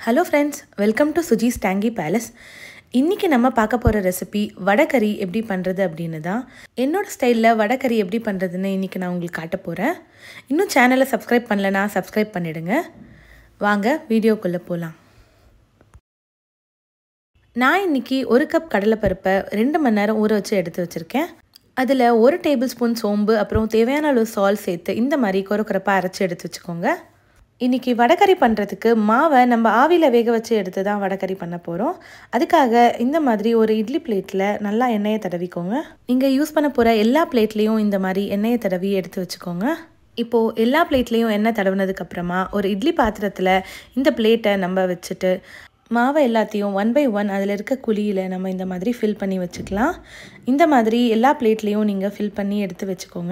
hello friends welcome to Suji's tangy palace இன்றைக்கி நம்ம பார்க்க போகிற ரெசிபி வடைக்கறி எப்படி பண்ணுறது அப்படின்னு தான் என்னோடய ஸ்டைலில் வடைக்கறி எப்படி பண்ணுறதுன்னு இன்றைக்கி நான் உங்களுக்கு காட்ட போகிறேன் இன்னும் சேனலை சப்ஸ்கிரைப் பண்ணலனா சப்ஸ்கிரைப் பண்ணிவிடுங்க வாங்க வீடியோக்குள்ளே போகலாம் நான் இன்றைக்கி ஒரு கப் கடலைப்பருப்பை ரெண்டு மணி நேரம் ஊற வச்சு எடுத்து வச்சுருக்கேன் அதில் ஒரு டேபிள் ஸ்பூன் சோம்பு அப்புறம் தேவையான அளவு சால் சேர்த்து இந்த மாதிரி கொரக்குறப்பாக அரைச்சி எடுத்து வச்சுக்கோங்க இன்றைக்கி வடைக்கறி பண்ணுறதுக்கு மாவை நம்ம ஆவியில் வேக வச்சு எடுத்து தான் வடைக்கறி பண்ண போகிறோம் அதுக்காக இந்த மாதிரி ஒரு இட்லி பிளேட்டில் நல்லா எண்ணெயை தடவிக்கோங்க நீங்கள் யூஸ் பண்ண போகிற எல்லா பிளேட்லேயும் இந்த மாதிரி எண்ணெயை தடவி எடுத்து வச்சுக்கோங்க இப்போது எல்லா பிளேட்லேயும் எண்ணெய் தடவினதுக்கப்புறமா ஒரு இட்லி பாத்திரத்தில் இந்த பிளேட்டை நம்ம வச்சுட்டு மாவை எல்லாத்தையும் ஒன் பை ஒன் அதில் இருக்க குழியில் நம்ம இந்த மாதிரி ஃபில் பண்ணி வச்சுக்கலாம் இந்த மாதிரி எல்லா பிளேட்லேயும் நீங்கள் ஃபில் பண்ணி எடுத்து வச்சுக்கோங்க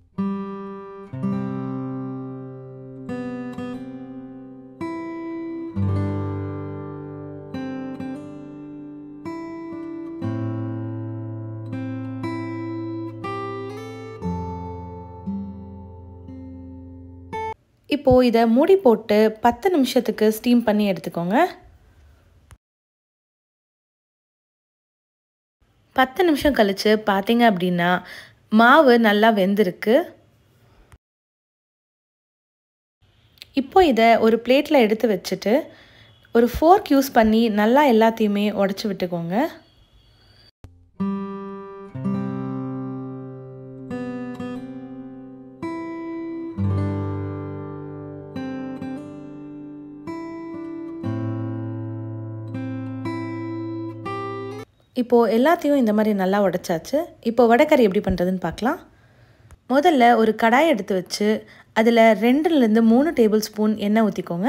இப்போது இதை மூடி போட்டு பத்து நிமிஷத்துக்கு ஸ்டீம் பண்ணி எடுத்துக்கோங்க பத்து நிமிஷம் கழித்து பார்த்தீங்க அப்படின்னா மாவு நல்லா வெந்திருக்கு இப்போ இதை ஒரு பிளேட்டில் எடுத்து வச்சுட்டு ஒரு ஃபோர்க் யூஸ் பண்ணி நல்லா எல்லாத்தையுமே உடச்சி விட்டுக்கோங்க இப்போது எல்லாத்தையும் இந்த மாதிரி நல்லா உடச்சாச்சு இப்போ வடைக்கறி எப்படி பண்ணுறதுன்னு பார்க்கலாம் முதல்ல ஒரு கடாய் எடுத்து வச்சு அதில் ரெண்டுலேருந்து மூணு டேபிள் ஸ்பூன் எண்ணெய் ஊற்றிக்கோங்க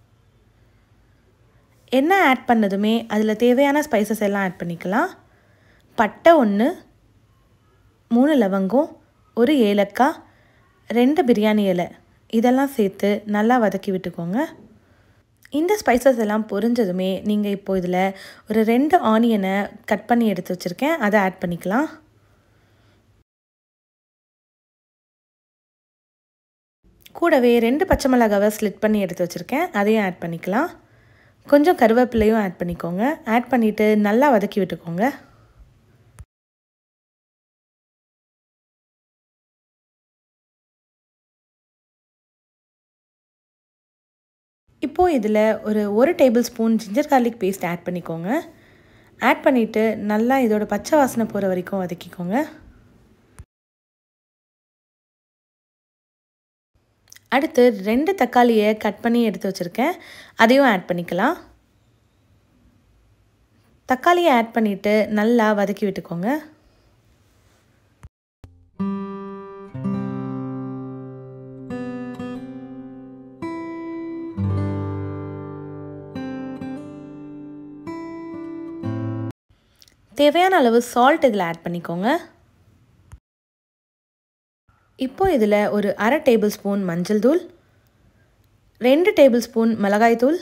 எண்ணெய் ஆட் பண்ணதுமே அதில் தேவையான ஸ்பைசஸ் எல்லாம் ஆட் பண்ணிக்கலாம் பட்டை ஒன்று மூணு லவங்கம் ஒரு ஏலக்காய் ரெண்டு பிரியாணி இலை இதெல்லாம் சேர்த்து நல்லா வதக்கி விட்டுக்கோங்க இந்த ஸ்பைசஸ் எல்லாம் பொரிஞ்சதுமே நீங்கள் இப்போ இதில் ஒரு ரெண்டு ஆனியனை கட் பண்ணி எடுத்து வச்சுருக்கேன் அதை ஆட் பண்ணிக்கலாம் கூடவே ரெண்டு பச்சை மிளகாவை ஸ்லிட் பண்ணி எடுத்து வச்சுருக்கேன் அதையும் ஆட் பண்ணிக்கலாம் கொஞ்சம் கருவேப்பிலையும் ஆட் பண்ணிக்கோங்க ஆட் பண்ணிவிட்டு நல்லா வதக்கி விட்டுக்கோங்க இப்போது இதில் ஒரு ஒரு tablespoon ginger garlic paste add பண்ணிக்கோங்க ஆட் பண்ணிவிட்டு நல்லா இதோட பச்சை வாசனை போகிற வரைக்கும் வதக்கிக்கோங்க அடுத்து ரெண்டு தக்காளியை கட் பண்ணி எடுத்து வச்சுருக்கேன் அதையும் ஆட் பண்ணிக்கலாம் தக்காளியை ஆட் பண்ணிவிட்டு நல்லா வதக்கி விட்டுக்கோங்க தேவையான அளவு சால்ட் இதில் ஆட் பண்ணிக்கோங்க இப்போ இதில் ஒரு அரை டேபிள் ஸ்பூன் மஞ்சள் தூள் ரெண்டு டேபிள் ஸ்பூன் மிளகாய் தூள்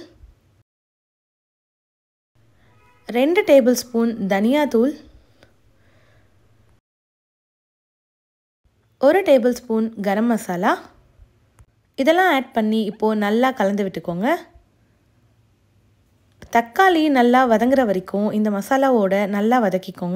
ரெண்டு டேபிள் ஸ்பூன் தனியாத்தூள் ஒரு டேபிள் ஸ்பூன் கரம் மசாலா இதெல்லாம் ஆட் பண்ணி இப்போது நல்லா கலந்து விட்டுக்கோங்க தக்காளி நல்லா வதங்குற வரைக்கும் இந்த மசாலாவோட நல்லா வதக்கிக்கோங்க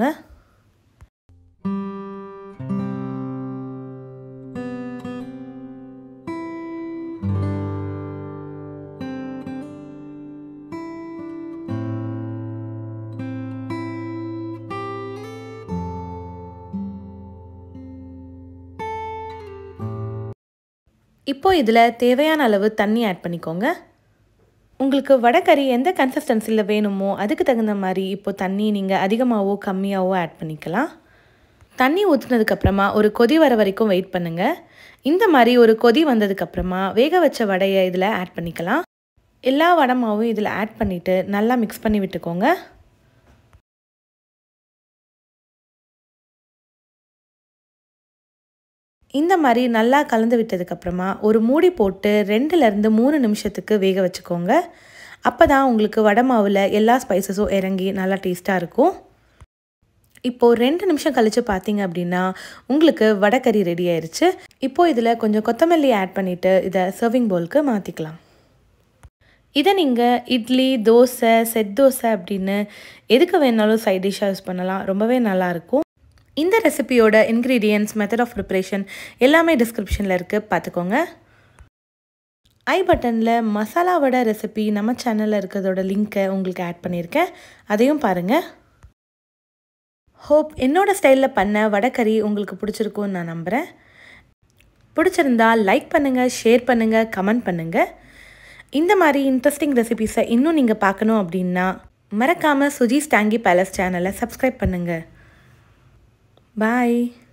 இப்போ இதில் தேவையான அளவு தண்ணி ஆட் பண்ணிக்கோங்க உங்களுக்கு வடைக்கறி எந்த கன்சிஸ்டன்சியில் வேணுமோ அதுக்கு தகுந்த மாதிரி இப்போ தண்ணி நீங்கள் அதிகமாகவோ கம்மியாகவோ ஆட் பண்ணிக்கலாம் தண்ணி ஊற்றுனதுக்கப்புறமா ஒரு கொதி வர வரைக்கும் வெயிட் பண்ணுங்கள் இந்த மாதிரி ஒரு கொதி வந்ததுக்கப்புறமா வேக வச்ச வடையை இதில் ஆட் பண்ணிக்கலாம் எல்லா வடமாவும் இதில் ஆட் பண்ணிவிட்டு நல்லா மிக்ஸ் பண்ணி விட்டுக்கோங்க இந்த மாதிரி நல்லா கலந்து விட்டதுக்கப்புறமா ஒரு மூடி போட்டு ரெண்டுலேருந்து மூணு நிமிஷத்துக்கு வேக வச்சுக்கோங்க அப்போ தான் உங்களுக்கு வடை மாவில் எல்லா ஸ்பைசஸும் இறங்கி நல்லா டேஸ்ட்டாக இருக்கும் இப்போது ரெண்டு நிமிஷம் கழித்து பார்த்தீங்க அப்படின்னா உங்களுக்கு வடைக்கறி ரெடி ஆயிடுச்சு இப்போது இதில் கொஞ்சம் கொத்தமல்லி ஆட் பண்ணிவிட்டு இதை சர்விங் பவுலுக்கு மாற்றிக்கலாம் இதை நீங்கள் இட்லி தோசை செட் தோசை அப்படின்னு எதுக்கு வேணாலும் சைட் டிஷ்ஷாக யூஸ் பண்ணலாம் ரொம்பவே நல்லாயிருக்கும் இந்த ரெசிபியோட இன்க்ரீடியன்ட்ஸ் மெத்தட் ஆஃப் ப்ரிப்ரேஷன் எல்லாமே டிஸ்கிரிப்ஷனில் இருக்குது பார்த்துக்கோங்க ஐ பட்டனில் மசாலா வடை ரெசிபி நம்ம சேனலில் இருக்கிறதோட லிங்க்கை உங்களுக்கு ஆட் பண்ணியிருக்கேன் அதையும் பாருங்கள் ஹோப் என்னோட ஸ்டைலில் பண்ண வடைக்கறி உங்களுக்கு பிடிச்சிருக்கும்னு நான் நம்புகிறேன் பிடிச்சிருந்தா லைக் பண்ணுங்கள் ஷேர் பண்ணுங்கள் கமெண்ட் பண்ணுங்கள் இந்த மாதிரி இன்ட்ரெஸ்டிங் ரெசிபிஸை இன்னும் நீங்கள் பார்க்கணும் அப்படின்னா மறக்காமல் சுஜி ஸ்டாங்கி பேலஸ் சேனலை சப்ஸ்கிரைப் பண்ணுங்கள் பாய்